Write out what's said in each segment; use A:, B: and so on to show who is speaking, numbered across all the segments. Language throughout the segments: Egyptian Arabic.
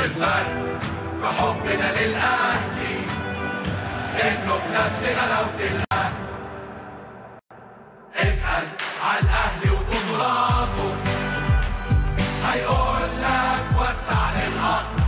A: والفرق في حبنا للأهلي إنه في نفس غلاوة الأهل اسأل على الأهلي وبطولاته هيقول لك وسع للقطر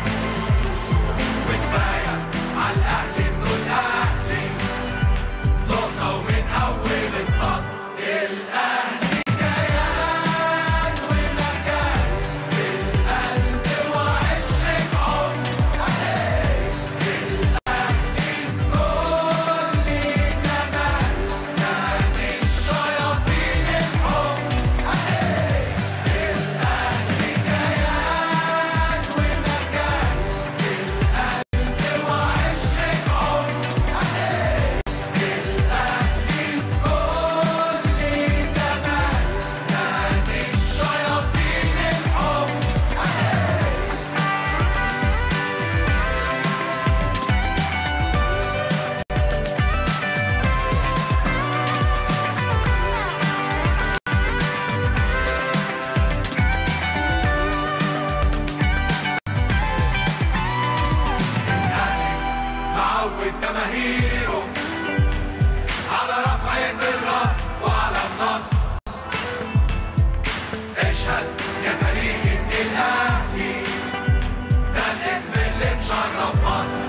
A: وكفاية على الأهلي إنه الأهلي نقطة ومن أول السطر الأهلي كيان ومكان في القلب وعشرة عمر الأهلي في كل زمان نادي الشياطين الحب الأهلي كيان ومكان في القلب وعشرة عمر الأهلي في كل زمان نادي الشياطين الحب معود جماهيره على رفعة الراس وعلى النصر اشهد يا تاريخ ان الاهلي ده الاسم اللي مشرف مصر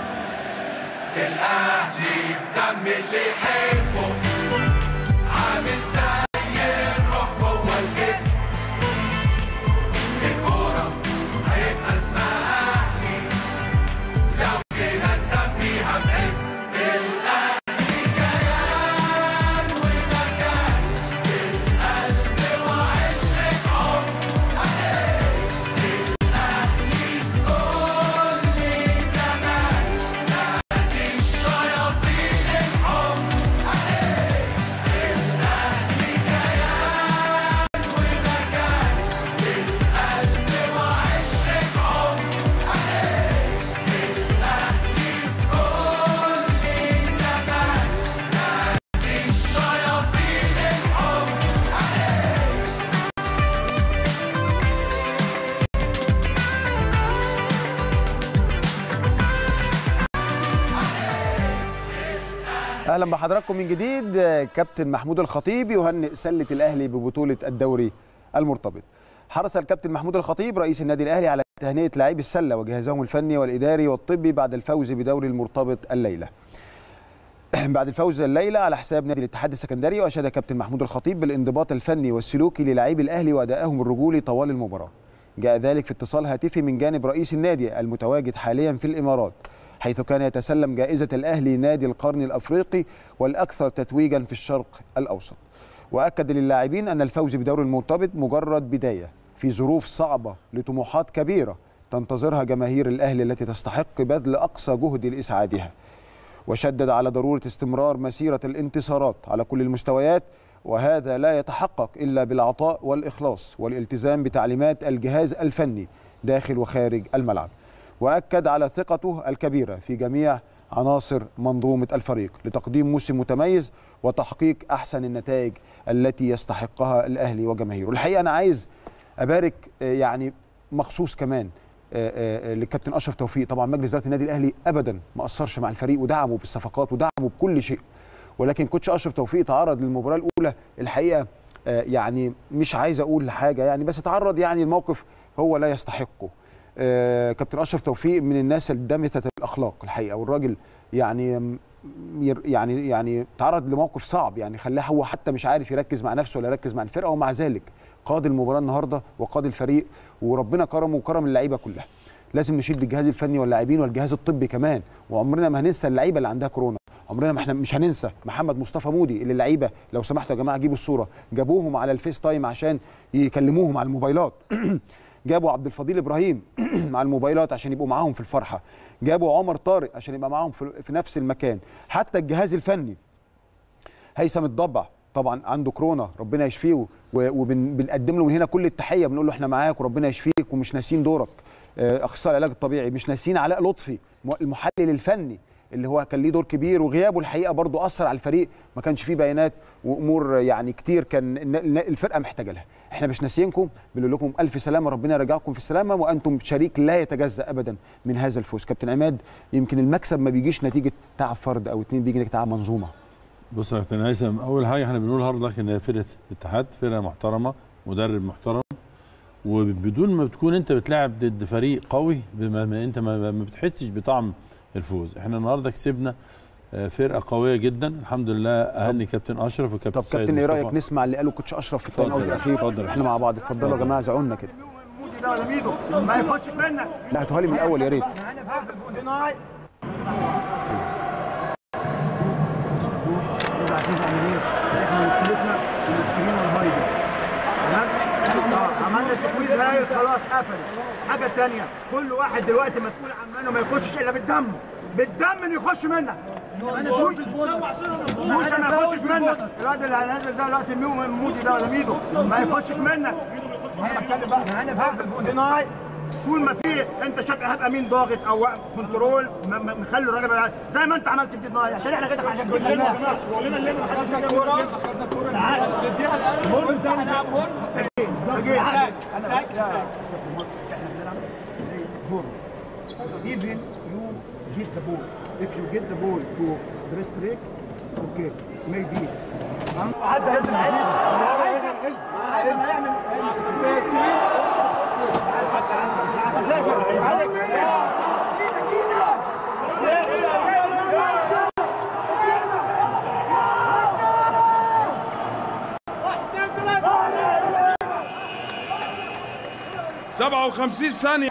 A: الاهلي في دم اللي يحبه عامل زي الروح جوه الجسم الكورة هيبقى اسمها اهلي لو جينا نسميها باسم الأهلي كيان ومكان في القلب وعشرة عمر الأهلي في كل زمان نادي الشياطين الحمر الأهلي كيان ومكان في القلب وعشرة عمر الأهلي في كل زمان نادي الشياطين الحمر
B: اهلا بحضراتكم من جديد آه، كابتن محمود الخطيب يهنئ سله الاهلي ببطوله الدوري المرتبط حرص الكابتن محمود الخطيب رئيس النادي الاهلي على تهنئه لاعبي السله وجهازهم الفني والاداري والطبي بعد الفوز بدوري المرتبط الليله بعد الفوز الليله على حساب نادي الاتحاد السكندري واشاد كابتن محمود الخطيب بالانضباط الفني والسلوكي للاعبي الاهلي وادائهم الرجولي طوال المباراه جاء ذلك في اتصال هاتفي من جانب رئيس النادي المتواجد حاليا في الامارات حيث كان يتسلم جائزه الاهلي نادي القرن الافريقي والاكثر تتويجا في الشرق الاوسط واكد للاعبين ان الفوز بدوري المرتبط مجرد بدايه في ظروف صعبه لطموحات كبيره تنتظرها جماهير الاهلي التي تستحق بذل اقصى جهد لاسعادها وشدد على ضروره استمرار مسيره الانتصارات على كل المستويات وهذا لا يتحقق الا بالعطاء والاخلاص والالتزام بتعليمات الجهاز الفني داخل وخارج الملعب واكد على ثقته الكبيره في جميع عناصر منظومه الفريق لتقديم موسم متميز وتحقيق احسن النتائج التي يستحقها الاهلي وجماهيره الحقيقه انا عايز ابارك آه، يعني مخصوص كمان آه، آه، للكابتن اشرف توفيق طبعا مجلس اداره النادي الاهلي ابدا ما قصرش مع الفريق ودعمه بالصفقات ودعمه بكل شيء ولكن كوتش اشرف توفيق تعرض للمباراه الاولى الحقيقه آه، يعني مش عايز اقول حاجه يعني بس تعرض يعني الموقف هو لا يستحقه آه، كابتن اشرف توفيق من الناس الدمثه الاخلاق الحقيقه والراجل يعني ير- يعني يعني تعرض لموقف صعب يعني خلاه هو حتى مش عارف يركز مع نفسه ولا يركز مع الفرقه ومع ذلك قاد المباراه النهارده وقاد الفريق وربنا كرمه وكرم اللعيبه كلها لازم نشيد الجهاز الفني واللاعبين والجهاز الطبي كمان وعمرنا ما هننسى اللعيبه اللي عندها كورونا عمرنا ما احنا مش هننسى محمد مصطفى مودي اللي اللعيبه لو سمحتوا يا جماعه جيبوا الصوره جابوهم على الفيس تايم عشان يكلموهم على الموبايلات جابوا عبد الفضيل ابراهيم مع الموبايلات عشان يبقوا معاهم في الفرحه جابوا عمر طارق عشان يبقى معاهم في في نفس المكان حتى الجهاز الفني هيثم الضبع طبعا عنده كورونا ربنا يشفيه وبنقدم له من هنا كل التحيه بنقول له احنا معاك وربنا يشفيك ومش ناسين دورك آه، اخصائي العلاج الطبيعي مش ناسين علاء لطفي م- المحلل الفني اللي هو كان ليه دور كبير وغيابه الحقيقه برضو اثر على الفريق ما كانش فيه بيانات وامور يعني كتير كان الن- الن- الفرقه محتاجه لها احنا مش ناسيينكم بنقول لكم الف سلامه ربنا يرجعكم في السلامه وانتم شريك لا يتجزا ابدا من هذا الفوز كابتن عماد يمكن المكسب ما بيجيش نتيجه تعب فرد او اتنين بيجي نتيجه تعب منظومه
C: بص يا كابتن هيثم اول حاجه احنا بنقول هارد لك ان هي فرقه اتحاد فرقه محترمه مدرب محترم وبدون ما بتكون انت بتلعب ضد فريق قوي بما ما انت ما, ما بتحسش بطعم الفوز احنا النهارده كسبنا آه، فرقه قويه جدا الحمد لله اهني كابتن اشرف وكابتن
B: طب
C: سيد
B: كابتن ايه
C: مصطفى.
B: رايك نسمع اللي قاله كوتش اشرف في التايم اوت
C: اتفضل،
B: الاخير
C: اتفضل.
B: احنا مع بعض اتفضلوا يا جماعه زعلنا كده
D: مودي ده ولا ميدو ما يخشش منك
B: لا هاتوها لي من الاول يا ريت
D: ديناي احنا مشكلتنا في السكرين والهايدر تمام آه، عملنا سكويز هاي خلاص قفلت حاجه تانية كل واحد دلوقتي مسؤول عمانه ما يخشش الا بالدم بالدم انه يخش منك شوش شوش ما يخشش منك الواد اللي هينزل ده دلوقتي ميو مودي ده ولا ميدو ما يخشش منك انا بتكلم بقى انا ديناي طول ما في انت شايف ايهاب امين ضاغط او كنترول م- م- مخلي الراجل بقى- زي ما انت عملت في ديناي عشان احنا كده عشان كده الناس Even you get the ball. If you get the ball to dress break, okay, maybe. حد لازم
A: سبعة وخمسين ثانية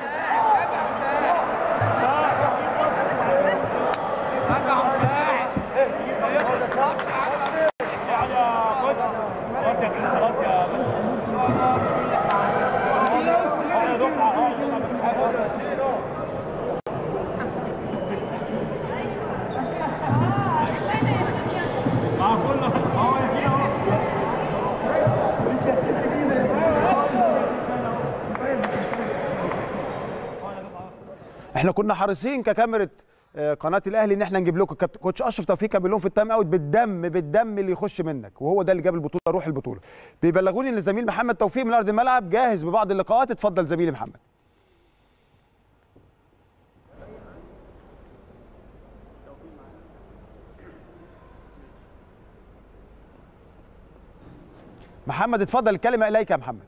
B: احنا كنا حريصين ككاميرا آه، قناه الاهلي ان احنا نجيب لكم كابتن كوتش اشرف توفيق كان بيقول لهم في التايم اوت بالدم بالدم اللي يخش منك وهو ده اللي جاب البطوله روح البطوله بيبلغوني ان الزميل محمد توفيق من ارض الملعب جاهز ببعض اللقاءات اتفضل زميلي محمد محمد اتفضل الكلمه اليك يا محمد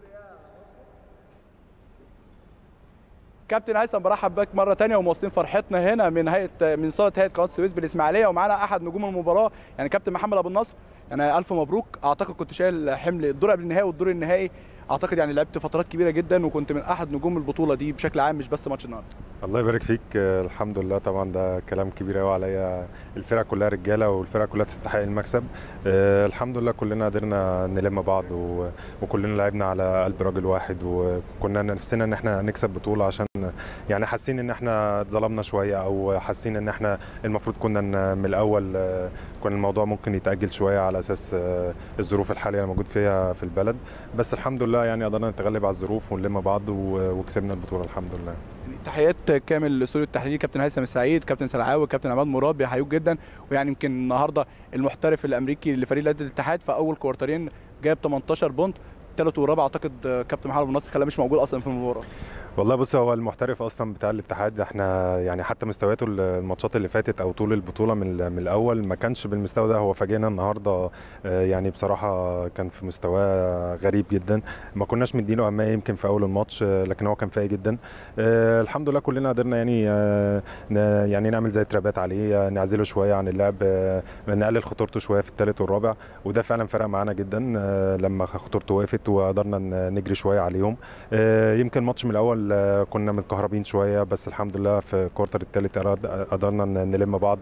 E: كابتن هيثم برحب بك مره تانية ومواصلين فرحتنا هنا من هيئه من صاله هيئه قناه السويس بالاسماعيليه ومعانا احد نجوم المباراه يعني كابتن محمد ابو النصر يعني الف مبروك اعتقد كنت شايل حمل الدور قبل النهائي والدور النهائي اعتقد يعني لعبت فترات كبيره جدا وكنت من احد نجوم البطوله دي بشكل عام مش بس ماتش النهارده
F: الله يبارك فيك آه، الحمد لله طبعا ده كلام كبير قوي عليا الفرقه كلها رجاله والفرقه كلها تستحق المكسب آه، الحمد لله كلنا قدرنا نلم بعض و- وكلنا لعبنا على قلب راجل واحد وكنا نفسنا ان احنا نكسب بطوله عشان يعني حاسين ان احنا اتظلمنا شويه او حاسين ان احنا المفروض كنا ن- من الاول آه، كان الموضوع ممكن يتاجل شويه على اساس آه، الظروف الحاليه اللي موجود فيها في البلد بس الحمد لله يعني قدرنا نتغلب على الظروف ونلم بعض و- وكسبنا البطوله الحمد لله
E: يعني تحيات كامل لسوري التحليلي كابتن هيثم السعيد كابتن سلعاوي كابتن عماد مراد بيحيوك جدا ويعني يمكن النهارده المحترف الامريكي لفريق نادي الاتحاد في اول كوارترين جاب 18 بونت ثالث ورابع اعتقد كابتن محمد ابو النصر خلاه مش موجود اصلا في المباراه
F: والله بص هو المحترف اصلا بتاع الاتحاد احنا يعني حتى مستوياته الماتشات اللي فاتت او طول البطوله من من الاول ما كانش بالمستوى ده هو فاجئنا النهارده آه، يعني بصراحه كان في مستواه غريب جدا ما كناش مدينه اهميه يمكن في اول الماتش آه، لكن هو كان فايق جدا آه، الحمد لله كلنا قدرنا يعني آه، ن- يعني نعمل زي ترابات عليه آه، نعزله شويه عن اللعب آه، نقلل خطورته شويه في الثالث والرابع وده فعلا فرق معانا جدا آه، لما خطورته وقفت وقدرنا ن- نجري شويه عليهم آه، يمكن الماتش من الاول آه، كنا متكهربين شويه بس الحمد لله في الكوارتر الثالث قدرنا ن- نلم بعض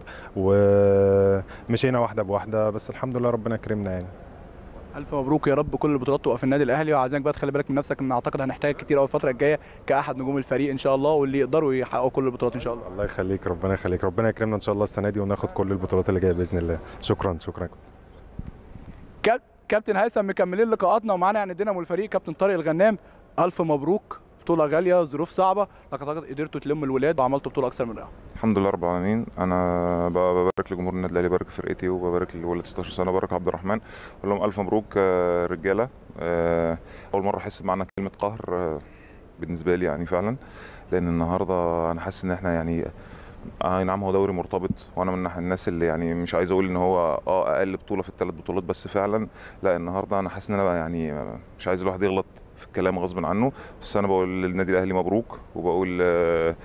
F: ومشينا واحده بواحده بس الحمد لله ربنا كرمنا يعني
E: الف مبروك يا رب كل البطولات تبقى في النادي الاهلي وعايزينك بقى تخلي بالك من نفسك ان اعتقد هنحتاج كتير قوي الفتره الجايه كاحد نجوم الفريق ان شاء الله واللي يقدروا يحققوا كل البطولات ان شاء الله
F: الله يخليك ربنا يخليك ربنا يكرمنا ان شاء الله السنه دي وناخد كل البطولات اللي جايه باذن الله شكرا شكرا
E: كاب- كابتن هيثم مكملين لقاءاتنا ومعانا يعني دينامو الفريق كابتن طارق الغنام الف مبروك بطوله غاليه ظروف صعبه لكن اعتقد قدرتوا تلموا الولاد وعملتوا بطوله اكثر من رائعه
G: الحمد لله رب العالمين انا ب- ببارك لجمهور النادي الاهلي ببارك فرقتي وببارك لولاد 16 سنه ببارك عبد الرحمن بقول لهم الف مبروك آه، رجاله آه، اول مره احس بمعنى كلمه قهر آه، بالنسبه لي يعني فعلا لان النهارده انا حاسس ان احنا يعني آه، اي نعم هو دوري مرتبط وانا من ناحيه الناس اللي يعني مش عايز اقول ان هو اه اقل بطوله في الثلاث بطولات بس فعلا لا النهارده انا حاسس ان انا يعني مش عايز الواحد يغلط في الكلام غصب عنه بس انا بقول للنادي الاهلي مبروك وبقول آه،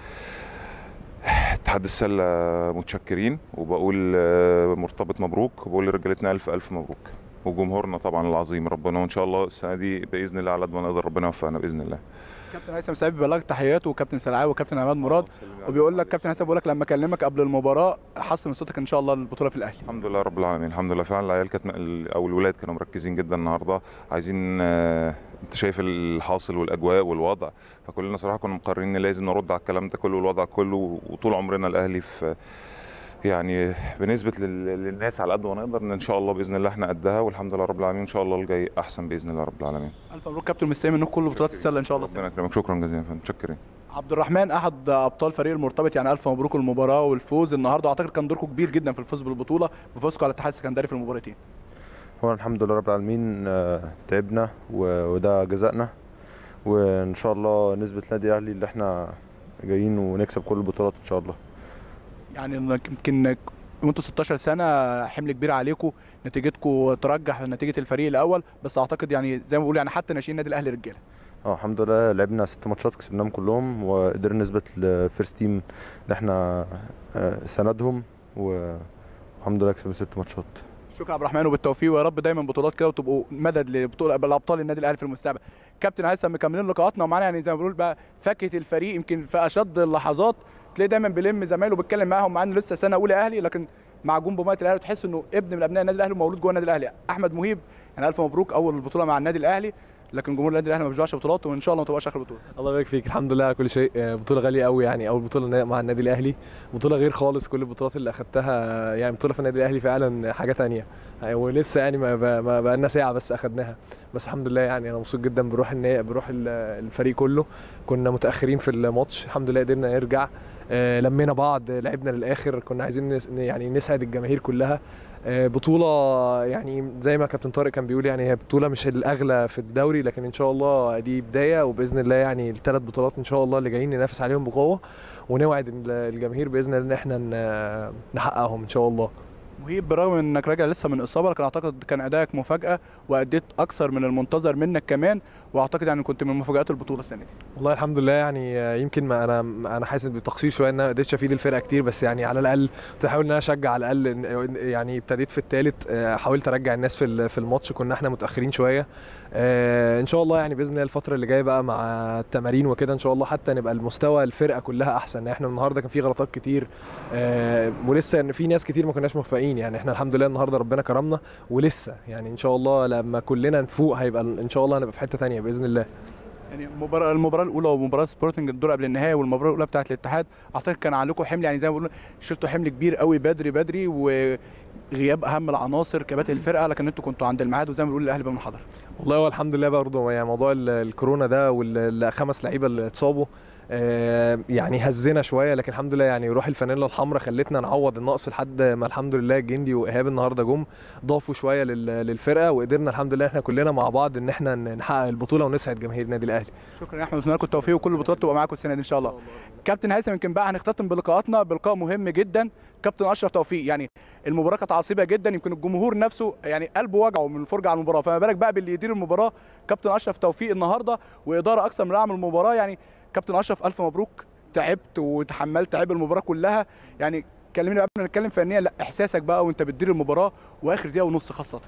G: اتحاد السله متشكرين وبقول آه، مرتبط مبروك وبقول لرجالتنا الف الف مبروك وجمهورنا طبعا العظيم ربنا وان شاء الله السنه دي باذن الله على قد ما نقدر ربنا يوفقنا باذن الله
E: كابتن هيثم سعيد بيبلغ تحياته وكابتن سلعاوي وكابتن عماد مراد وبيقول لك كابتن هيثم بيقول لك لما اكلمك قبل المباراه حسن من صوتك ان شاء الله البطوله في الاهلي
G: الحمد لله رب العالمين الحمد لله فعلا العيال كانت او الولاد كانوا مركزين جدا النهارده عايزين آه، انت شايف الحاصل والاجواء والوضع فكلنا صراحه كنا مقررين ان لازم نرد على الكلام ده كله والوضع كله وطول عمرنا الاهلي في يعني بنسبه لل- للناس على قد ما نقدر ان ان شاء الله باذن الله احنا قدها والحمد لله رب العالمين ان شاء الله الجاي احسن باذن الله رب العالمين
E: الف مبروك كابتن مستني منكم كل بطولات السله ان شاء الله
G: ربنا يكرمك شكرا جزيلا فندم. متشكرين
E: عبد الرحمن احد ابطال فريق المرتبط يعني الف مبروك المباراه والفوز النهارده اعتقد كان دوركم كبير جدا في الفوز بالبطوله بفوزكم على الاتحاد السكندري في المباراتين
H: هو الحمد لله رب العالمين آه، تعبنا و- وده جزائنا وان شاء الله نثبت نادي الاهلي اللي احنا جايين ونكسب كل البطولات ان شاء الله
E: يعني إنك يمكن وانتوا 16 سنه حمل كبير عليكم نتيجتكم ترجح نتيجه الفريق الاول بس اعتقد يعني زي ما بقول يعني حتى ناشئين النادي الاهلي رجاله
H: اه الحمد لله لعبنا ست ماتشات كسبناهم كلهم وقدرنا نثبت للفيرست تيم ان احنا آه، سندهم والحمد لله كسبنا ست ماتشات
E: شكرا عبد الرحمن وبالتوفيق ويا رب دايما بطولات كده وتبقوا مدد لبطوله لابطال النادي الاهلي في المستقبل كابتن هيثم مكملين لقاءاتنا ومعانا يعني زي ما بنقول بقى فاكهه الفريق يمكن في اشد اللحظات تلاقيه دايما بيلم زمايله بيتكلم معاهم مع انه لسه سنه اولى اهلي لكن مع جون بميه الاهلي تحس انه ابن من ابناء النادي الاهلي ومولود جوه النادي الاهلي احمد مهيب يعني الف مبروك اول بطوله مع النادي الاهلي لكن جمهور النادي الاهلي ما بيشبعش بطولات وان شاء الله ما تبقاش اخر بطوله
I: الله يبارك فيك الحمد لله على كل شيء آه، بطوله غاليه قوي يعني اول بطوله مع النادي الاهلي بطوله غير خالص كل البطولات اللي اخدتها يعني بطوله في النادي الاهلي فعلا حاجه تانية آه، ولسه يعني ما بقى- ما بقى لنا ساعه بس اخدناها بس الحمد لله يعني انا مبسوط جدا بروح النا- بروح ال- الفريق كله كنا متاخرين في الماتش الحمد لله قدرنا نرجع آه، لمينا بعض لعبنا للاخر كنا عايزين نس يعني نسعد الجماهير كلها آه، بطولة يعني زي ما كابتن طارق كان بيقول يعني هي بطولة مش الأغلى في الدوري لكن إن شاء الله دي بداية وبإذن الله يعني الثلاث بطولات إن شاء الله اللي جايين ننافس عليهم بقوة ونوعد ال- الجماهير بإذن الله إن إحنا ن- نحققهم إن شاء الله
E: مهيب برغم انك راجع لسه من اصابه لكن اعتقد كان ادائك مفاجاه واديت اكثر من المنتظر منك كمان واعتقد يعني كنت من مفاجات البطوله السنه دي
I: والله الحمد لله يعني آه، يمكن ما انا انا حاسس بتقصير شويه ان انا ما قدرتش افيد الفرقه كتير بس يعني على الاقل كنت بحاول ان انا اشجع على الاقل إن- يعني ابتديت في الثالث حاولت ارجع الناس في ال- في الماتش كنا احنا متاخرين شويه آه، ان شاء الله يعني باذن الله الفتره اللي جايه بقى مع التمارين وكده ان شاء الله حتى نبقى المستوى الفرقه كلها احسن احنا النهارده كان في غلطات كتير آه، ولسه ان في ناس كتير ما كناش موفقين يعني احنا الحمد لله النهارده ربنا كرمنا ولسه يعني ان شاء الله لما كلنا نفوق هيبقى ان شاء الله هنبقى في حته تانية باذن الله
E: يعني المباراه المباراه الاولى ومباراه سبورتنج الدور قبل النهائي والمباراه الاولى بتاعه الاتحاد اعتقد كان عليكم حمل يعني زي ما بيقولوا شلتوا حمل كبير قوي بدري بدري وغياب اهم العناصر كباتن الفرقه لكن انتوا كنتوا عند الميعاد وزي ما بنقول الاهلي بمن حضر
I: والله هو الحمد لله برضه يعني موضوع ال- الكورونا ده والخمس لعيبه اللي اتصابوا آه، يعني هزنا شويه لكن الحمد لله يعني روح الفانيلا الحمراء خلتنا نعوض النقص لحد ما الحمد لله الجندي وايهاب النهارده جم ضافوا شويه لل- للفرقه وقدرنا الحمد لله احنا كلنا مع بعض ان احنا نحقق البطوله ونسعد جماهير النادي الاهلي
E: شكرا يا احمد اتمنى لكم التوفيق وكل البطولات تبقى معاكم السنه دي ان شاء الله كابتن هيثم يمكن بقى هنختتم بلقاءاتنا بلقاء مهم جدا كابتن اشرف توفيق يعني المباراه كانت عصيبه جدا يمكن الجمهور نفسه يعني قلبه وجعه من الفرجه على المباراه فما بالك بقى باللي يدير المباراه كابتن اشرف توفيق النهارده واداره اكثر من رائعه من المباراه يعني كابتن اشرف الف مبروك تعبت وتحملت عبء المباراه كلها يعني كلمني قبل ما نتكلم فنيا لا احساسك بقى وانت بتدير المباراه واخر دقيقه ونص خاصه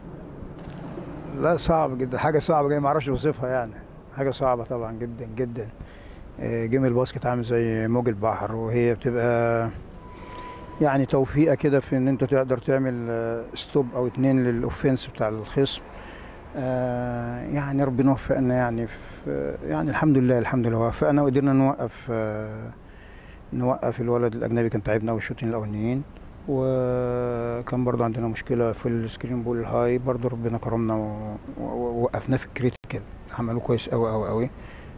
J: لا صعب جدا حاجه صعبه جدا ما اعرفش اوصفها يعني حاجه صعبه طبعا جدا جدا آه، جيم الباسكت عامل زي موج البحر وهي بتبقى يعني توفيقه كده في ان انت تقدر تعمل آه، ستوب او اتنين للاوفنس بتاع الخصم آه، يعني ربنا وفقنا يعني في يعني الحمد لله الحمد لله وفقنا وقدرنا نوقف آه، نوقف الولد الاجنبي كان تعبنا أوي الشوطين الاولانيين وكان برضو عندنا مشكله في السكرين بول الهاي برضو ربنا كرمنا و- و- ووقفناه في الكريتيكال عملوه كويس قوي قوي قوي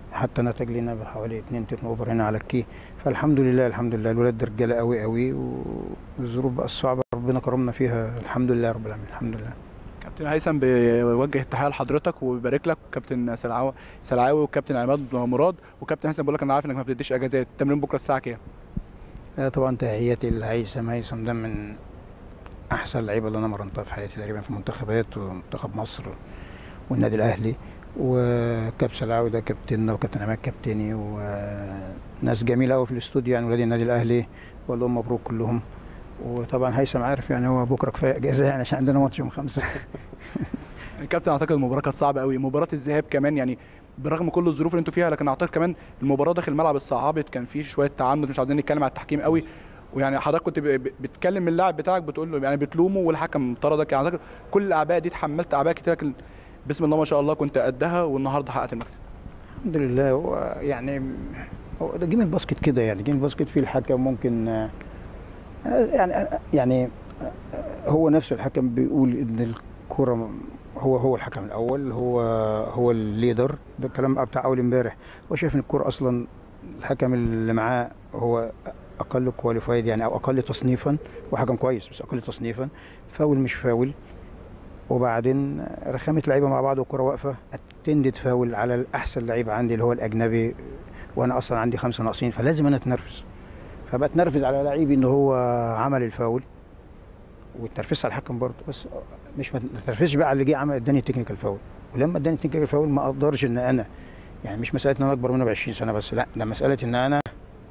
J: حتى نتج لنا بحوالي 2 تيرن اوفر هنا على الكي فالحمد لله الحمد لله الولاد رجاله قوي قوي والظروف بقى الصعبه ربنا كرمنا فيها الحمد لله رب العالمين الحمد لله
E: كابتن هيثم بيوجه التحيه لحضرتك وبيبارك لك كابتن سلعاوي سلعاوي وكابتن عماد مراد وكابتن هيثم بيقول لك انا عارف انك ما بتديش اجازات التمرين بكره الساعه كام؟
J: آه، طبعا تحياتي لهيثم هيثم ده من احسن اللعيبه اللي انا مرنتها في حياتي تقريبا في منتخبات ومنتخب مصر والنادي الاهلي وكابتن سلاوي ده كابتننا وكابتن عماد كابتني وناس جميله قوي في الاستوديو يعني ولاد النادي الاهلي بقول لهم مبروك كلهم وطبعا هيثم عارف يعني هو بكره كفايه اجازه يعني عشان عندنا ماتش يوم خمسه
E: كابتن اعتقد المباراه كانت صعبه قوي مباراه الذهاب كمان يعني برغم كل الظروف اللي انتوا فيها لكن اعتقد كمان المباراه داخل الملعب اتصعبت كان في شويه تعمد مش عايزين نتكلم على التحكيم قوي ويعني حضرتك كنت ب- ب- بتكلم اللاعب بتاعك بتقول له يعني بتلومه والحكم طردك يعني اعتقد كل الاعباء دي اتحملت اعباء كتير لكن بسم الله ما شاء الله كنت قدها والنهارده حققت المكسب
J: الحمد لله هو يعني هو ده جيم الباسكت كده يعني جيم الباسكت فيه الحكم ممكن آه، يعني يعني آه، هو نفسه الحكم بيقول ان الكرة هو هو الحكم الاول هو هو الليدر ده الكلام بقى بتاع اول امبارح هو شايف ان الكرة اصلا الحكم اللي معاه هو اقل كواليفايد يعني او اقل تصنيفا وحكم كويس بس اقل تصنيفا فاول مش فاول وبعدين رخامه لعيبه مع بعض والكره واقفه اتندد فاول على الاحسن لعيب عندي اللي هو الاجنبي وانا اصلا عندي خمسه ناقصين فلازم انا اتنرفز فبتنرفز على لعيبي ان هو عمل الفاول واتنرفزت على الحكم برضه بس مش ما اتنرفزش بقى على اللي جه عمل اداني تكنيكال فاول ولما اداني تكنيكال فاول ما اقدرش ان انا يعني مش مساله ان انا اكبر منه ب 20 سنه بس لا ده مساله ان انا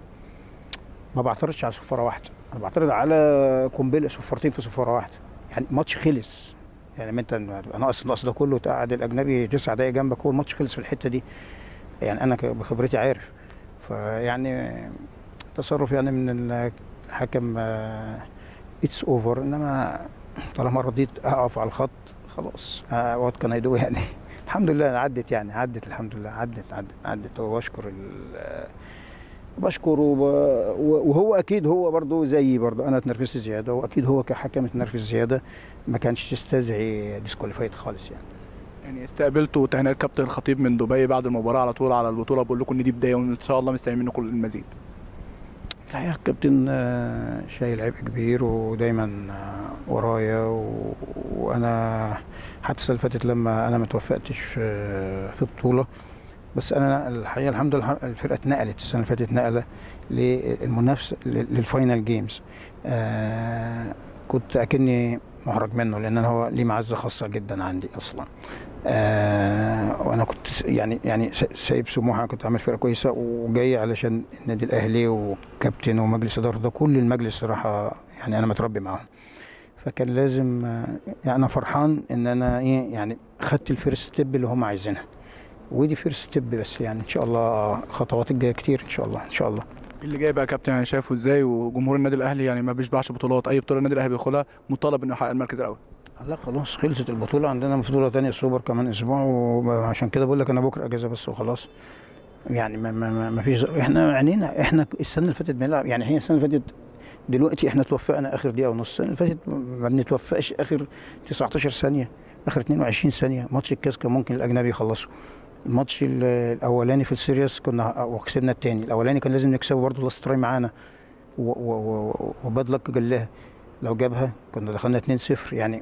J: ما بعترضش على صفاره واحده انا بعترض على قنبله صفارتين في صفاره واحده يعني ماتش خلص يعني ما انت تبقى ناقص النقص ده كله تقعد الاجنبي تسع دقايق جنبك هو الماتش خلص في الحته دي يعني انا ك- بخبرتي عارف فيعني تصرف يعني من الحكم اتس اوفر انما طالما رضيت اقف على الخط خلاص وات كان اي دو يعني الحمد لله عدت يعني عدت الحمد لله عدت عدت عدت وبشكر ال- بشكره وب- وهو اكيد هو برضه زيي برضه انا اتنرفزت زياده واكيد هو كحكم اتنرفز زياده ما كانش يستدعي ديسكواليفايد خالص يعني
E: يعني استقبلتوا تهنئه كابتن الخطيب من دبي بعد المباراه على طول على البطوله بقول لكم ان دي بدايه وان شاء الله مستنيين منكم المزيد
J: الحقيقه الكابتن آه، شايل عبء كبير ودايما آه، ورايا و- وانا حتى السنه اللي فاتت لما انا ما توفقتش في في بطوله بس انا الحقيقه الحمد لله الفرقه اتنقلت السنه اللي فاتت نقله للمنافسه للفاينل جيمز آه كنت اكني محرج منه لان أنا هو ليه معزه خاصه جدا عندي اصلا آه وانا كنت س- يعني يعني س- سايب سموحه كنت عامل فرقه كويسه وجاي علشان النادي الاهلي وكابتن ومجلس اداره ده كل المجلس صراحه يعني انا متربي معاهم فكان لازم آه، يعني انا فرحان ان انا ايه يعني خدت الفيرست ستيب اللي هم عايزينها ودي فيرست ستيب بس يعني ان شاء الله خطوات الجايه كتير ان شاء الله ان شاء الله
E: اللي جاي بقى يا كابتن يعني شايفه ازاي وجمهور النادي الاهلي يعني ما بيشبعش بطولات اي بطوله النادي الاهلي بيدخلها مطالب انه يحقق المركز الاول
J: لا خلاص خلصت البطولة عندنا بطولة تانية السوبر كمان أسبوع وعشان كده بقول لك أنا بكرة أجازة بس وخلاص يعني ما, ما, ما, ما فيش إحنا عينينا إحنا السنة اللي فاتت بنلعب يعني هي السنة اللي فاتت دلوقتي إحنا توفقنا آخر دقيقة ونص السنة اللي فاتت ما بنتوفقش آخر 19 ثانية آخر 22 ثانية ماتش الكاس كان ممكن الأجنبي يخلصه الماتش ال- الأولاني في السيريس كنا وكسبنا التاني الأولاني كان لازم نكسبه برضه لاست تراي معانا و- و- و- وباد لك جلاها لو جابها كنا دخلنا 2-0 يعني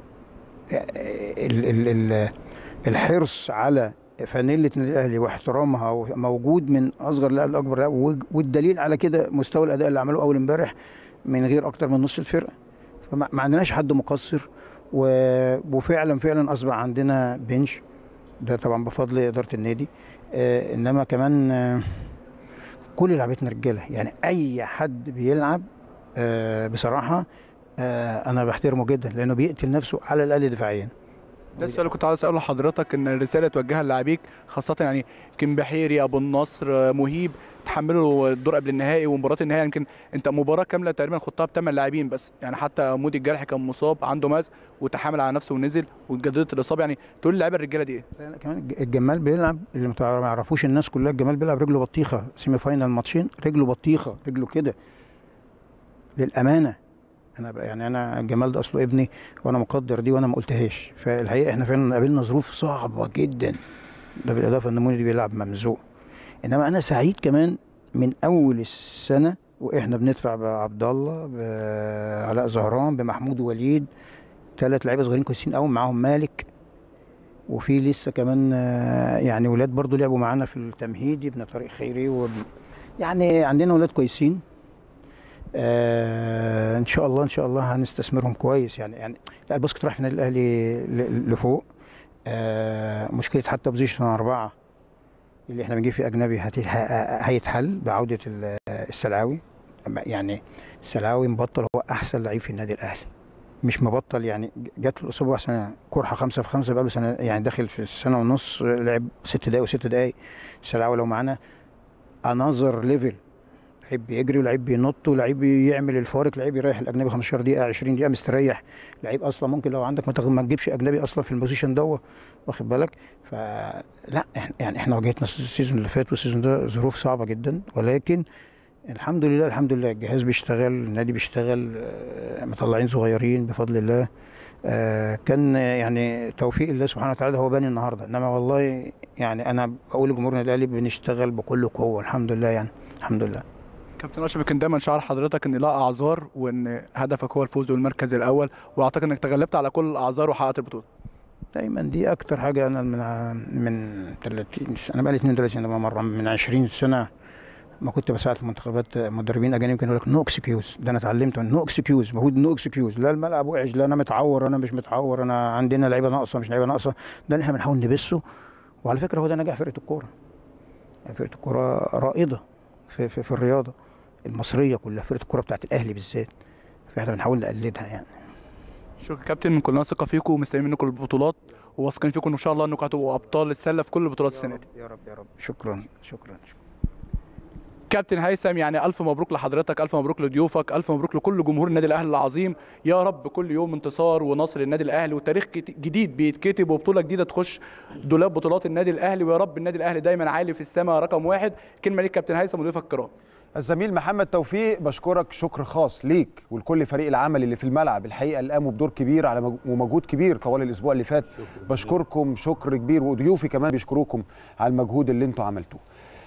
J: ال ال ال الحرص على فانيلة النادي الاهلي واحترامها موجود من اصغر لاعب لاكبر لاعب وج- والدليل على كده مستوى الاداء اللي عملوه اول امبارح من غير اكتر من نص الفرقه فما ما عندناش حد مقصر و- وفعلا فعلا اصبح عندنا بنش ده طبعا بفضل اداره النادي آه انما كمان آه كل لعبتنا رجاله يعني اي حد بيلعب آه بصراحه آه انا بحترمه جدا لانه بيقتل نفسه على الاقل دفاعيا
E: ده السؤال اللي كنت عايز اساله لحضرتك ان الرساله توجهها للاعبيك خاصه يعني يمكن بحيري ابو النصر مهيب تحملوا الدور قبل النهائي ومباراه النهائي يمكن انت مباراه كامله تقريبا خدتها بثمان لاعبين بس يعني حتى مودي الجرحي كان مصاب عنده مزق وتحامل على نفسه ونزل واتجددت الاصابه يعني تقول للعيبه الرجاله دي ايه؟
J: لا لا كمان الج- الجمال بيلعب اللي ما يعرفوش الناس كلها الجمال بيلعب رجله بطيخه سيمي فاينال ماتشين رجله بطيخه رجله كده للامانه انا بقى يعني انا الجمال ده اصله ابني وانا مقدر دي وانا ما قلتهاش فالحقيقه احنا فعلا قابلنا ظروف صعبه جدا ده بالاضافه ان موني بيلعب ممزوق انما انا سعيد كمان من اول السنه واحنا بندفع بعبد الله بعلاء زهران بمحمود وليد ثلاث لعيبه صغيرين كويسين قوي معاهم مالك وفي لسه كمان آه، يعني ولاد برضو لعبوا معانا في التمهيدي ابن طارق خيري وب... يعني عندنا ولاد كويسين آه ان شاء الله ان شاء الله هنستثمرهم كويس يعني يعني لا الباسكت راح في النادي الاهلي ل- لفوق آه مشكله حتى بوزيشن اربعه اللي احنا بنجيب فيه اجنبي هت- ه- هيتحل بعوده ال- السلعاوي يعني السلعاوي مبطل هو احسن لعيب في النادي الاهلي مش مبطل يعني جات له الاصابه سنه كرحه خمسه في خمسه بقاله سنه يعني داخل في سنه ونص لعب ست دقايق وست دقايق السلعاوي لو معانا انذر ليفل لعيب بيجري ولعيب بينط ولعيب بيعمل الفارق لعيب يريح الاجنبي 15 دقيقه 20 دقيقه مستريح لعيب اصلا ممكن لو عندك ما تغ- ما تجيبش اجنبي اصلا في البوزيشن دوت واخد بالك فلا احنا يعني احنا واجهتنا السيزون اللي فات والسيزون ده ظروف صعبه جدا ولكن الحمد لله الحمد لله الجهاز بيشتغل النادي بيشتغل آه، مطلعين صغيرين بفضل الله آه، كان يعني توفيق الله سبحانه وتعالى ده هو باني النهارده انما والله يعني انا بقول لجمهورنا الاهلي بنشتغل بكل قوه الحمد لله يعني الحمد لله
E: كابتن اشرف كان دايما شعار حضرتك ان لا اعذار وان هدفك هو الفوز والمركز الاول واعتقد انك تغلبت على كل الاعذار وحققت البطوله
J: دايما دي اكتر حاجه انا من من 30 سنه انا بقالي 32 سنه مره من 20 سنه ما كنت بساعد في منتخبات مدربين اجانب كانوا يقول لك نو اكسكيوز ده انا اتعلمته نو اكسكيوز المفروض نو اكسكيوز لا الملعب وحش لا انا متعور انا مش متعور انا عندنا لعيبه ناقصه مش لعيبه ناقصه ده اللي احنا بنحاول نبثه وعلى فكره هو ده نجاح فرقه الكوره يعني فرقه الكوره رائده في, في, في الرياضه المصريه كلها فرقه الكوره بتاعت الاهلي بالذات فاحنا بنحاول نقلدها يعني
E: شكرا كابتن كلنا ثقه فيكم ومستنيين منكم البطولات وواثقين فيكم ان شاء الله انكم هتبقوا ابطال السله في كل البطولات السنه دي
J: يا رب يا رب شكرا شكرا
E: كابتن هيثم يعني الف مبروك لحضرتك الف مبروك لضيوفك الف مبروك لكل جمهور النادي الاهلي العظيم يا رب كل يوم انتصار ونصر للنادي الاهلي وتاريخ كت- جديد بيتكتب وبطوله جديده تخش دولاب بطولات النادي الاهلي ويا رب النادي الاهلي دايما عالي في السماء رقم واحد كلمه ليك كابتن هيثم وضيوفك الكرام
B: الزميل محمد توفيق بشكرك شكر خاص ليك ولكل فريق العمل اللي في الملعب الحقيقه اللي قاموا بدور كبير على مج- ومجهود كبير طوال الاسبوع اللي فات بشكركم شكر كبير وضيوفي كمان بيشكروكم على المجهود اللي انتوا عملتوه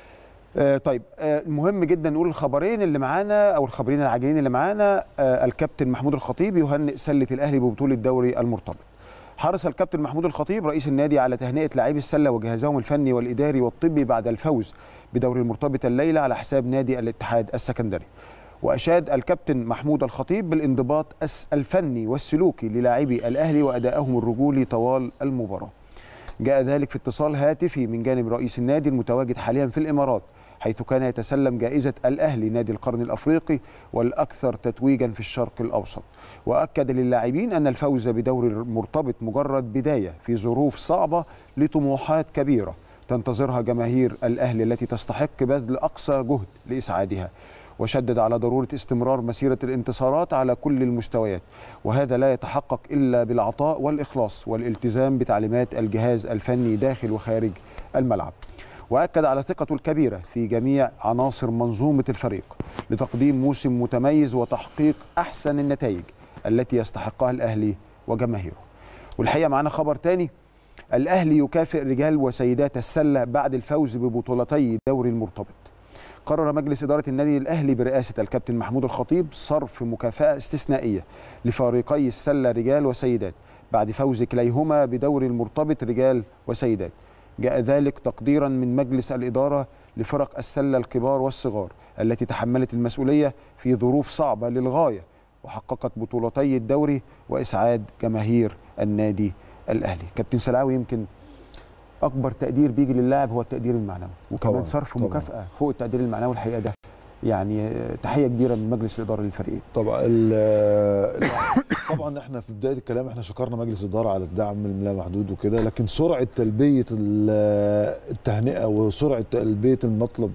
B: آه طيب آه مهم جدا نقول الخبرين اللي معانا او الخبرين العاجلين اللي معانا آه الكابتن محمود الخطيب يهنئ سله الاهلي ببطوله دوري المرتبط حرص الكابتن محمود الخطيب رئيس النادي على تهنئه لاعبي السله وجهازهم الفني والاداري والطبي بعد الفوز بدوري المرتبط الليله على حساب نادي الاتحاد السكندري واشاد الكابتن محمود الخطيب بالانضباط الس- الفني والسلوكي للاعبي الاهلي وادائهم الرجولي طوال المباراه جاء ذلك في اتصال هاتفي من جانب رئيس النادي المتواجد حاليا في الامارات حيث كان يتسلم جائزه الاهلي نادي القرن الافريقي والاكثر تتويجا في الشرق الاوسط واكد للاعبين ان الفوز بدوري المرتبط مجرد بدايه في ظروف صعبه لطموحات كبيره تنتظرها جماهير الاهلي التي تستحق بذل اقصى جهد لاسعادها وشدد على ضروره استمرار مسيره الانتصارات على كل المستويات وهذا لا يتحقق الا بالعطاء والاخلاص والالتزام بتعليمات الجهاز الفني داخل وخارج الملعب واكد على ثقته الكبيره في جميع عناصر منظومه الفريق لتقديم موسم متميز وتحقيق احسن النتائج التي يستحقها الاهلي وجماهيره والحقيقه معانا خبر تاني الاهلي يكافئ رجال وسيدات السله بعد الفوز ببطولتي دوري المرتبط قرر مجلس إدارة النادي الأهلي برئاسة الكابتن محمود الخطيب صرف مكافأة استثنائية لفريقي السلة رجال وسيدات بعد فوز كليهما بدوري المرتبط رجال وسيدات جاء ذلك تقديرا من مجلس الإدارة لفرق السلة الكبار والصغار التي تحملت المسؤولية في ظروف صعبة للغاية وحققت بطولتي الدوري وإسعاد جماهير النادي الأهلي كابتن سلاوي يمكن اكبر تقدير بيجي للاعب هو التقدير المعنوي وكمان
K: طبعاً،
B: صرف
K: طبعاً.
B: مكافاه فوق التقدير المعنوي الحقيقه ده يعني آه، تحيه كبيره من مجلس الاداره للفريقين
K: طبعا ال- طبعا احنا في بدايه الكلام احنا شكرنا مجلس الاداره على الدعم اللامحدود وكده لكن سرعه تلبيه ال- التهنئه وسرعه تلبيه المطلب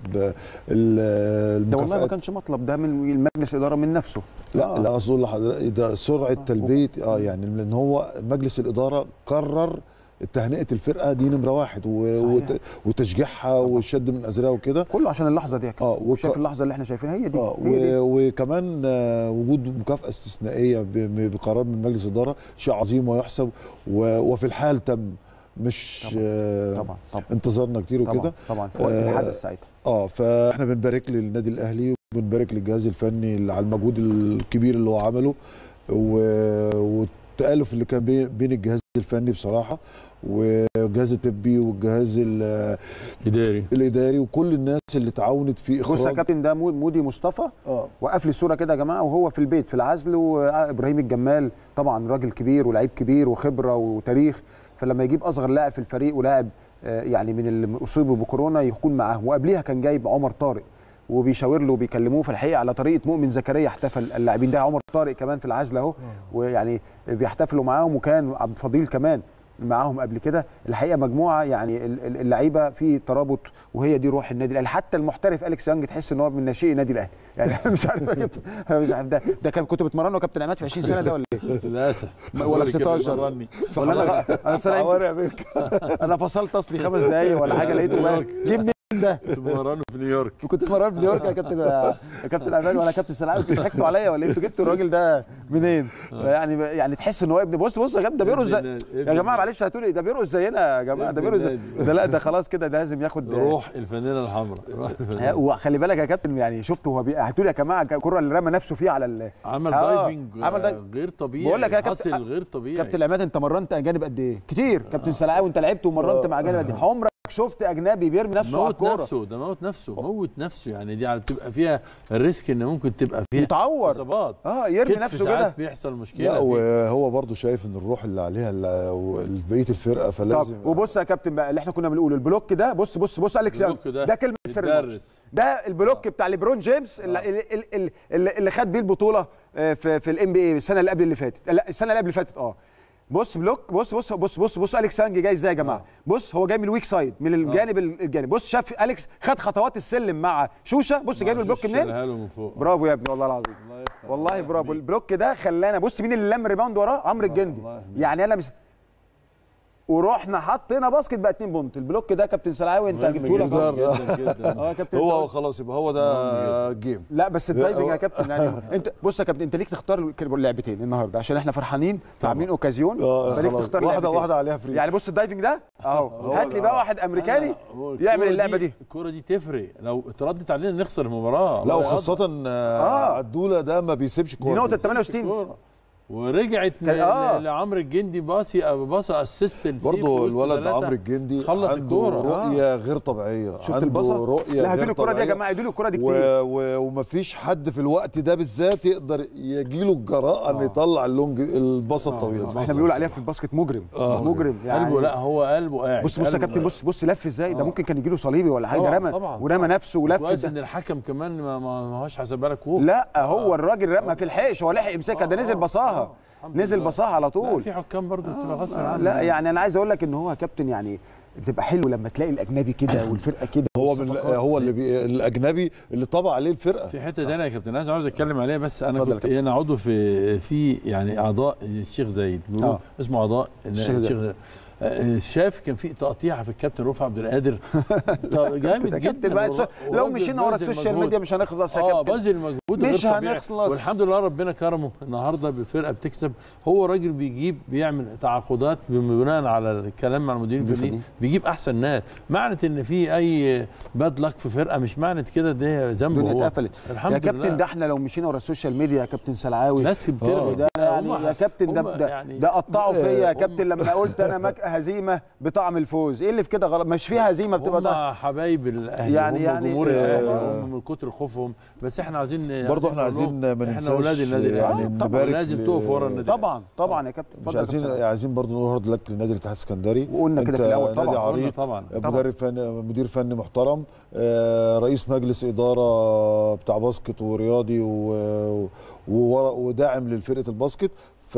K: ال-
B: ده والله ما
K: المكافآت
B: كانش مطلب ده من مجلس الاداره من نفسه
K: لا
B: آه.
K: لا اقصد لحضرتك ده سرعه تلبيه اه يعني لان هو مجلس الاداره قرر تهنئه الفرقه دي نمره واحد و-
B: صحيح.
K: وت- وتشجيعها والشد من ازرها وكده
B: كله عشان اللحظه دي يا كابتن.
K: اه وك-
B: شايف اللحظه اللي احنا شايفينها هي دي,
K: اه
B: هي دي.
K: و- وكمان آه، وجود مكافاه استثنائيه ب- ب- بقرار من مجلس الاداره شيء عظيم ويحسب و- وفي الحال تم مش
B: طبعاً.
K: آه،
B: طبعا طبعا
K: انتظرنا كتير
B: طبعا
K: وكده
B: طبعا في وقت
K: آه،
B: الحدث ساعتها
K: اه فاحنا بنبارك للنادي الاهلي وبنبارك للجهاز الفني اللي على المجهود الكبير اللي هو عمله و- والتالف اللي كان بين بين الجهاز الفني بصراحه والجهاز الطبي والجهاز ال-
C: اداري
K: الاداري وكل الناس اللي تعاونت في
B: بص يا
K: اخراج
B: كابتن ده مو- مودي مصطفى
K: اه
B: وقف لي الصوره كده يا جماعه وهو في البيت في العزل وابراهيم الجمال طبعا راجل كبير ولاعيب كبير وخبره وتاريخ فلما يجيب اصغر لاعب في الفريق ولاعب آه، يعني من اللي اصيبوا بكورونا يكون معاه وقبليها كان جايب عمر طارق وبيشاور له وبيكلموه في الحقيقه على طريقه مؤمن زكريا احتفل اللاعبين ده عمر طارق كمان في العزل اهو ويعني بيحتفلوا معاهم وكان عبد الفضيل كمان معاهم قبل كده الحقيقه مجموعه يعني ال- ال- اللعيبه في ترابط وهي دي روح النادي الاهلي حتى المحترف اليكس يانج تحس ان هو من ناشئي النادي الاهلي يعني أنا مش عارف أجيب- انا مش عارف ده ده كان كنت بتمرنه كابتن عماد في 20 سنه ده ولا ايه؟
C: للاسف
B: ولا في 16 ولا انا انا أصل أنا- انا فصلت اصلي خمس دقايق ولا حاجه لقيته بقى جيب منين ده؟
C: كنت بمرنه في نيويورك
B: كنت اتمرنت في نيويورك يا كابتن يا كابتن امان ولا كابتن سلام انتوا ضحكتوا عليا ولا إيه؟ انتوا جبتوا الراجل ده منين؟ يعني يعني تحس ان هو ابن بص بص يا جماعه ده بيرقص زي
C: ابن النادي،
B: يا
C: ابن
B: جماعه معلش هتقولي ده بيرقص زينا يا جماعه ده
C: ابن
B: بيرقص زي-
C: النادي.
B: ده لا ده خلاص كده ده لازم ياخد
C: روح الفانيلا الحمراء روح الفانيلا
B: ها، وخلي بالك يا كابتن يعني شفته هو بي- هتقولي يا جماعه الكره اللي رمى نفسه فيها على ال...
C: عمل
B: آه،
C: دايفنج
B: عمل دايف-
C: غير طبيعي
B: بقول لك يا كابتن-
C: حاصل غير طبيعي
B: كابتن عماد انت مرنت اجانب قد ايه؟ كتير كابتن سلعاوي انت لعبت ومرنت مع اجانب قد ايه؟ عمرك شفت اجنبي بيرمي نفسه على
C: موت
B: الكوره
C: نفسه ده موت نفسه موت نفسه يعني دي بتبقى فيها الريسك ان ممكن تبقى فيها
B: يتعور
C: اصابات
B: اه يرمي
C: كتف
B: نفسه
C: ساعات
B: كده
C: بيحصل
K: لا
C: مشكله فيه.
K: وهو برضه شايف ان الروح اللي عليها ال- بقيه الفرقه فلازم
B: طب وبص يا كابتن بقى اللي احنا كنا بنقوله البلوك ده بص بص بص اليكس يانج
C: البلوك ده
B: ده كلمه سر الماتش
C: يتدرس.
B: ده البلوك بتاع ليبرون جيمس اللي, اللي, اللي, اللي, اللي خد بيه البطوله آه، في في الام بي اي السنه اللي قبل اللي فاتت لا السنه اللي قبل اللي فاتت اه بص بلوك بص بص بص بص بص اليكس يانج جاي ازاي يا جماعه بص هو جاي من الويك سايد من الجانب الجانب بص شاف اليكس خد خطوات السلم مع شوشه بص جايب البلوك منين
C: شالها له من فوق
B: برافو يا ابني والله العظيم
C: الله يفتح
B: والله
C: عليك.
B: برافو البلوك ده خلانا بص مين اللي لم ريباوند وراه عمرو الجندي
C: الله يهديك.
B: يعني انا مش ورحنا حطينا باسكت بقى 2 بونت البلوك ده كابتن سلعاوي انت
C: مهم
B: جبته لك
C: جدا
B: أهو.
C: جدا جدا
B: اه يا كابتن
K: هو
B: أنت
K: هو
B: قلت-
K: خلاص يبقى هو ده جيم
B: لا بس الدايفنج يا
K: هو-
B: كابتن يعني انت بص يا كابتن انت ليك تختار اللعبتين النهارده عشان احنا فرحانين فعاملين اوكازيون
K: اه
B: فليك
K: خلاص
B: تختار
K: واحده
B: لعبتين.
K: واحده عليها فري
B: يعني بص الدايفنج ده اهو هات لي
K: ده.
B: بقى واحد امريكاني
C: أنا- هو
B: يعمل
C: الكرة
B: اللعبه دي
C: الكوره دي تفرق لو اتردت علينا نخسر المباراه
K: لا
C: الله
K: وخاصه آه،
B: آه.
K: عدوله ده ما بيسيبش
B: دي
K: كوره
B: نقطه
C: يقدر.
B: 68
C: الكورة. ورجعت
B: كان- آه.
C: ل- لعمرو الجندي باصي باص اسيست
K: برضه الولد عمرو الجندي
C: خلص
K: عنده
C: الكورة.
K: رؤيه غير طبيعيه
B: شفت
K: عنده
B: البصه
K: رؤيه
B: لا
K: غير
B: هاتوا الكره دي يا
K: طبيعية.
B: جماعه ادوا الكره دي
K: و...
B: كتير
K: و... ومفيش حد في الوقت ده بالذات يقدر يجيله الجراءه ان يطلع اللونج الباصه الطويله دي
B: احنا بنقول عليها في الباسكت مجرم
K: آه.
B: مجرم يعني
C: قلبه لا هو قلبه قاعد
B: بص بص يا
C: قلبه
B: كابتن بص بص لف ازاي ده
C: آه.
B: ممكن كان يجي له صليبي ولا حاجه
C: طبعاً،
B: رمى
C: طبعاً،
B: ورمى
C: طبعاً.
B: نفسه ولف
C: كويس
B: ده.
C: ان الحكم كمان ما ما ما هوش حاسبها لك وهو
B: لا هو الراجل رمى ما في الحقش هو لحق يمسكها ده
C: آه،
B: نزل
C: آه،
B: بصاها
C: آه. الحمد
B: نزل
C: لله.
B: بصاها على
C: لا
B: طول
C: في حكام برضه بتبقى غصب عنها
B: لا يعني انا عايز اقول لك ان هو يا كابتن يعني بتبقى حلو لما تلاقي الاجنبي كده والفرقه كده
K: هو من هو اللي بي... الاجنبي اللي طبع عليه الفرقه
C: في حته تانية يا كابتن عايز عاوز اتكلم عليها بس انا
B: اتفضل يا
C: كنت
B: كابتن.
C: انا عضو في في يعني اعضاء الشيخ زايد بيقولوا
B: آه.
C: اسمه اعضاء
B: الشيخ زايد.
C: الشيخ زايد. آه، شاف كان في تقطيعه في الكابتن رفع عبد القادر جامد
B: يا
C: جدا
B: كابتن بقى
C: والر-
B: لو
C: والراجل
B: مشينا ورا
C: باذل
B: السوشيال
C: مجهود.
B: ميديا مش هنخلص يا
C: اه
B: كابتن
C: باذل مجهود
B: مش
C: غير طبيعي.
B: هنخلص.
C: والحمد لله ربنا كرمه النهارده بفرقه بتكسب هو راجل بيجيب بيعمل تعاقدات بناء على الكلام مع المديرين الفنيين بيجيب احسن ناس معنى ان في اي باد لك في فرقه مش معنى كده ده ذنبه
B: الدنيا
C: هو
B: اتقفلت
C: الحمد
B: يا كابتن
C: لله.
B: ده احنا لو مشينا ورا السوشيال ميديا يا كابتن سلعاوي
C: ناس بترمي
B: ده يعني
C: هم-
B: يا كابتن ده
C: هم
B: ده,
C: يعني-
B: ده قطعوا فيا يا
C: هم-
B: كابتن لما قلت انا مك هزيمه بطعم الفوز ايه اللي في كده غلط مش فيها هزيمه بتبقى ده
C: هم حبايب الاهلي
B: يعني-
C: هم
B: يعني-
C: جمهور الاهلي
K: آه.
C: هم من كتر خوفهم بس احنا عايزين
K: برضه احنا عايزين ما
C: احنا
K: ننساش
C: اولاد النادي
K: يعني
C: الاهلي طبعاً
K: نبارك
C: لازم
K: ل-
C: تقف ورا النادي
B: طبعا طبعا يا كابتن
K: مش
B: اتفضل يا
K: عايزين
B: كابتن.
K: عايزين برضه نقول هارد لك لنادي الاتحاد السكندري
B: وقلنا كده
K: أنت
B: في الأول
K: نادي
B: طبعاً،
K: عريق
C: قلنا طبعاً.
K: مدرب فني مدير فني محترم آه، رئيس مجلس اداره بتاع باسكت ورياضي و- وورا- وداعم للفرقه الباسكت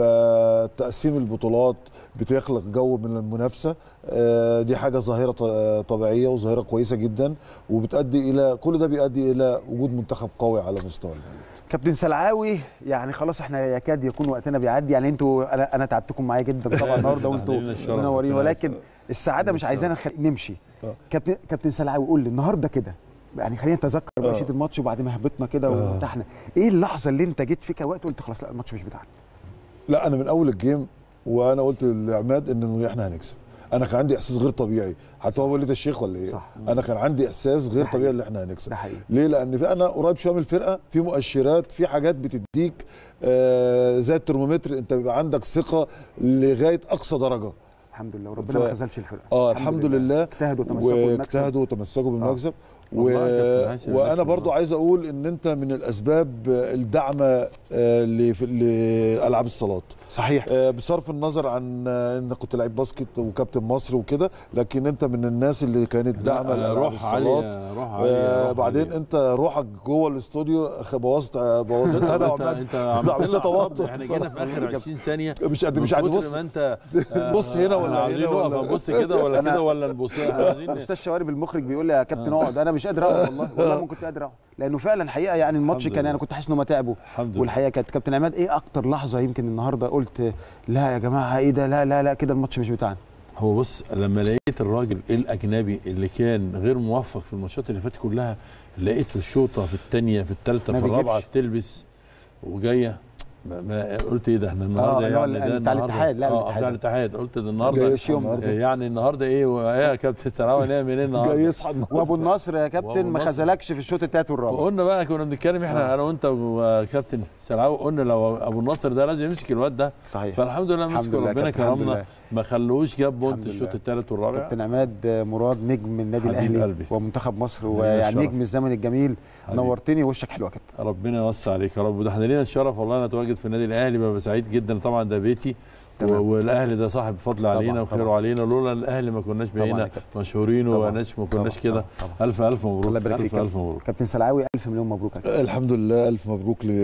K: فتقسيم البطولات بتخلق جو من المنافسه آه، دي حاجه ظاهره ط- طبيعيه وظاهره كويسه جدا وبتؤدي الى كل ده بيؤدي الى وجود منتخب قوي على مستوى البلد
B: كابتن سلعاوي يعني خلاص احنا يكاد يكون وقتنا بيعدي يعني انتوا انا انا تعبتكم معايا جدا طبعا النهارده وانتوا
C: لنا الشرف.
B: منورين
C: ربنا
B: ولكن
C: يسعدك.
B: السعاده مش عايزانا نخ- نمشي
K: آه.
B: كابتن كابتن سلعاوي قول لي النهارده كده يعني خلينا نتذكر
K: آه.
B: مشيت الماتش وبعد ما هبطنا كده
K: آه.
B: وارتحنا ايه اللحظه اللي انت جيت فيها وقت قلت خلاص لا الماتش مش بتاعنا
K: لا انا من اول الجيم وانا قلت لعماد ان احنا هنكسب انا كان عندي احساس غير طبيعي حتى هو وليد الشيخ ولا ايه
B: صح.
K: انا كان عندي احساس غير
B: ده
K: طبيعي
B: حقيقي.
K: ان احنا هنكسب
B: ده حقيقي
K: ليه لان في انا قريب شويه من الفرقه في مؤشرات في حاجات بتديك آه زي الترمومتر انت بيبقى عندك ثقه لغايه اقصى درجه
B: الحمد لله وربنا
K: ف-
B: ما خذلش الفرقه
K: اه الحمد لله
B: اجتهدوا وتمسكوا بالمكسب
K: واجتهدوا وتمسكوا بالمكسب و...
C: والله يا كابتن هيثم
K: وانا
C: المكسب
K: برضو
C: آه.
K: عايز اقول ان انت من الاسباب الداعمه آه، لف- لالعاب الصالات
B: صحيح
K: آه، بصرف النظر عن آه، انك كنت لعيب باسكت وكابتن مصر وكده لكن انت من الناس اللي كانت داعمه
C: لا،
K: لالعاب
C: روح
K: الصالات
C: عالية روح عالية
K: آه
C: روح
K: بعدين
C: عالية.
K: انت روحك جوه الاستوديو خ- بوظت آه، بوظت انا
C: انت
K: وعماد
C: انت عملت
K: عملت
C: لنا
K: توتر
C: توتر احنا جينا في اخر 20 ثانيه
K: مش قد
C: من
K: مش قد
C: كتر
K: بص
C: ما انت
K: بص هنا ولا
C: احنا عايزين
K: هنا
C: نقف
K: ولا
C: نبص كده ولا كده ولا نبص احنا عايزين
B: استاذ شوارب المخرج بيقول لي يا كابتن اقعد انا مش قادر اقعد والله والله ما كنت قادر اقعد لانه فعلا حقيقه يعني الماتش
C: الحمد
B: كان
C: لله.
B: انا كنت حاسس انه متاعبه
C: الحمد لله
B: والحقيقه كانت كابتن عماد ايه اكتر لحظه يمكن النهارده قلت لا يا جماعه ايه ده لا لا لا كده الماتش مش بتاعنا
C: هو بص لما لقيت الراجل الاجنبي اللي كان غير موفق في الماتشات اللي فاتت كلها لقيته الشوطه في الثانيه في الثالثه
B: ما
C: في الرابعه
B: بيجيبش.
C: تلبس وجايه ما, ما قلت ايه ده احنا النهارده
B: اللي هو
C: يعني ده
B: بتاع
C: النهاردة-
B: الاتحاد، لا،
C: اه
B: الاتحاد.
C: بتاع الاتحاد قلت ده
K: جاي
C: النهارده
K: يصحى النهارده
C: يعني النهارده ايه وايه يا كابتن سراوي نعمل ايه
K: جاي
C: النهارده
K: يصحى النهارده
B: وابو النصر يا
C: وأبو
B: كابتن ما
C: النصر.
B: خذلكش في الشوط الثالث والرابع
C: فقلنا بقى كنا بنتكلم احنا انا وانت وكابتن سراوي قلنا لو ابو النصر ده لازم يمسك الواد ده
B: صحيح
C: فالحمد لله
B: الحمد
C: مسك
B: لله
C: ربنا
B: كابتن، الحمد
C: كرمنا
B: لله.
C: ما خلوش جاب بونت
B: الحمد
C: الشوط
B: لله.
C: الثالث والرابع
B: كابتن عماد مراد نجم النادي
C: حبيب
B: الاهلي
C: قلبي.
B: ومنتخب مصر
C: لينا
B: ويعني
C: الشرف.
B: نجم الزمن الجميل
C: حبيبي.
B: نورتني وشك حلو يا كابتن
C: ربنا يوسع عليك يا رب وده احنا لينا الشرف والله نتواجد في النادي الاهلي ببقى سعيد جدا طبعا ده بيتي و-
B: تمام.
C: والاهلي ده صاحب فضل
B: طبعاً،
C: علينا وخيره
B: طبعاً.
C: علينا لولا الاهلي ما كناش
B: طبعاً يا
C: بقينا
B: كابتن.
C: مشهورين
B: طبعاً.
C: وناس ما كناش
B: طبعاً،
C: كده
B: طبعاً.
C: الف الف مبروك
B: الله يبارك
C: الف
B: فيك.
C: الف مبروك
B: كابتن سلعاوي الف مليون مبروك يا كابتن.
K: الحمد لله الف مبروك ل-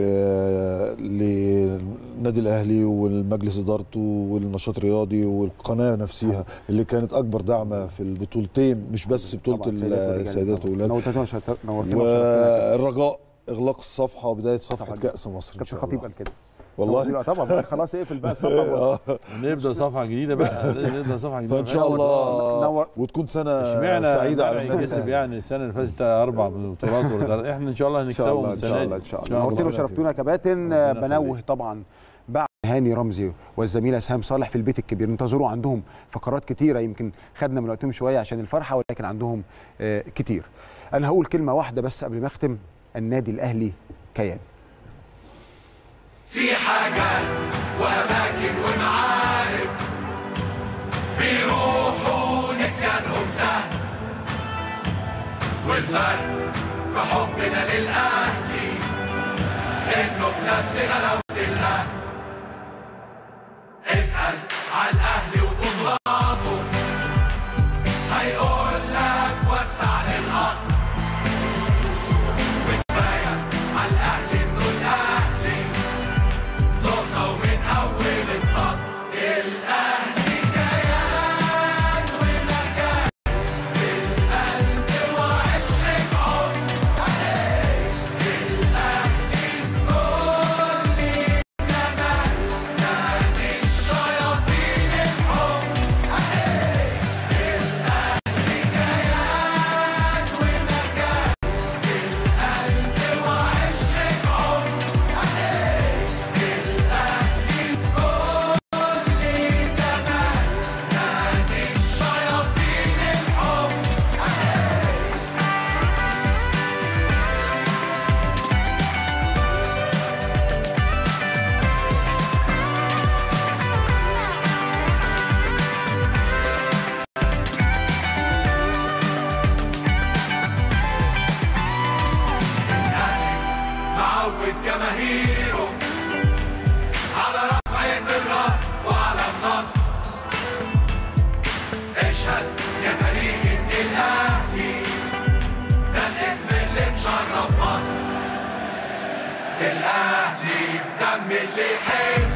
K: للنادي الاهلي والمجلس ادارته والنشاط الرياضي والقناه نفسها اللي كانت اكبر دعمه في البطولتين مش بس بطوله
B: طبعاً، سيدات ورجال
K: السيدات
B: طبعاً.
K: والولاد
B: نورتنا وشرف- نورتنا وشرفتنا.
K: والرجاء اغلاق الصفحه وبدايه صفحه
B: طبعاً.
K: كاس مصر ان
B: كابتن
K: شاء
B: خطيب
K: الله
B: قال كده
K: والله
B: طبعا خلاص اقفل بقى الصفحه
K: آه.
C: نبدا صفحه جديده بقى لازم نبدا صفحه جديده
K: فان شاء الله
B: نور.
K: وتكون سنه
C: اشمعنى
K: سعيده على
C: على
K: النادي
C: كسب
K: الأهلي.
C: يعني السنه اللي فاتت اربع بطولات ولا احنا ان شاء الله
B: ان شاء
C: هنكسبهم
B: الله ان
C: السنه
B: شاء
C: دي
B: الله ان شاء الله نورتنا
K: الله.
B: وشرفتونا يا كباتن
C: ربنا
B: بنوه
C: يخليك.
B: طبعا بعد هاني رمزي والزميله اسهام صالح في البيت الكبير انتظروا عندهم فقرات كتيره يمكن خدنا من وقتهم شويه عشان الفرحه ولكن عندهم آه، كتير انا هقول كلمه واحده بس قبل ما اختم النادي الاهلي كيان
A: في حاجات وأماكن ومعارف بيروحوا نسيانهم سهل والفرق في حبنا للأهلي إنه في نفس غلاوة الأهل اسأل عن الأهلي وبطولاته هيقول لك وسع للقطر وكفاية على الأهلي إنه الأهلي نقطة ومن أول السطر الأهلي كيان ومكان في القلب وعشرة عمر الأهلي في كل زمان نادي الشياطين الحب الأهلي كيان ومكان في القلب وعشرة عمر الأهلي في كل زمان نادي الشياطين الحب معود جماهيره على رفعة الراس وعلى النصر اشهد يا تاريخ ان الاهلي ده الاسم اللي مشرف مصر الاهلي في دم اللي يحب